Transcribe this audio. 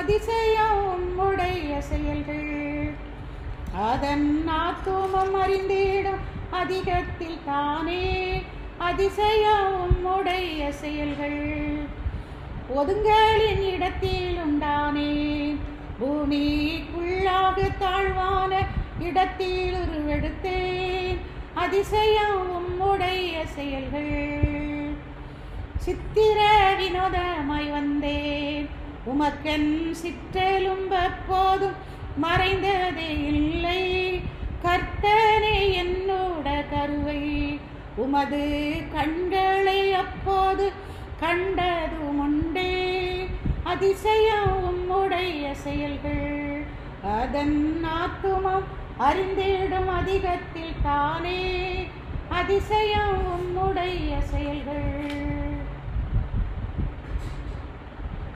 அதிசயம் உம்முடைய செயல்கள் அதன் ஆத்துமம் அறிந்திடும் அதிகத்தில் தானே அதிசயம் உம்முடைய செயல்கள் ஒதுங்கலின் இடத்தில் உண்டானே பூமிக்குள்ளாக தாழ்வான இடத்தில் உருவெடுத்தேன் அதிசயம் உம்முடைய செயல்கள் சித்திர வினோதமாய் வந்தேன் உமக்கென் சிற்றெலும்ப போதும் மறைந்ததே இல்லை கர்த்தனே என்னோட கருவை உமது கண்களை அப்போது கண்டதும் உண்டே அதிசயம் உம்முடைய செயல்கள் அதன் ஆத்துமம் அறிந்திடும் அதிகத்தில் தானே அதிசயம் உம்முடைய செயல்கள்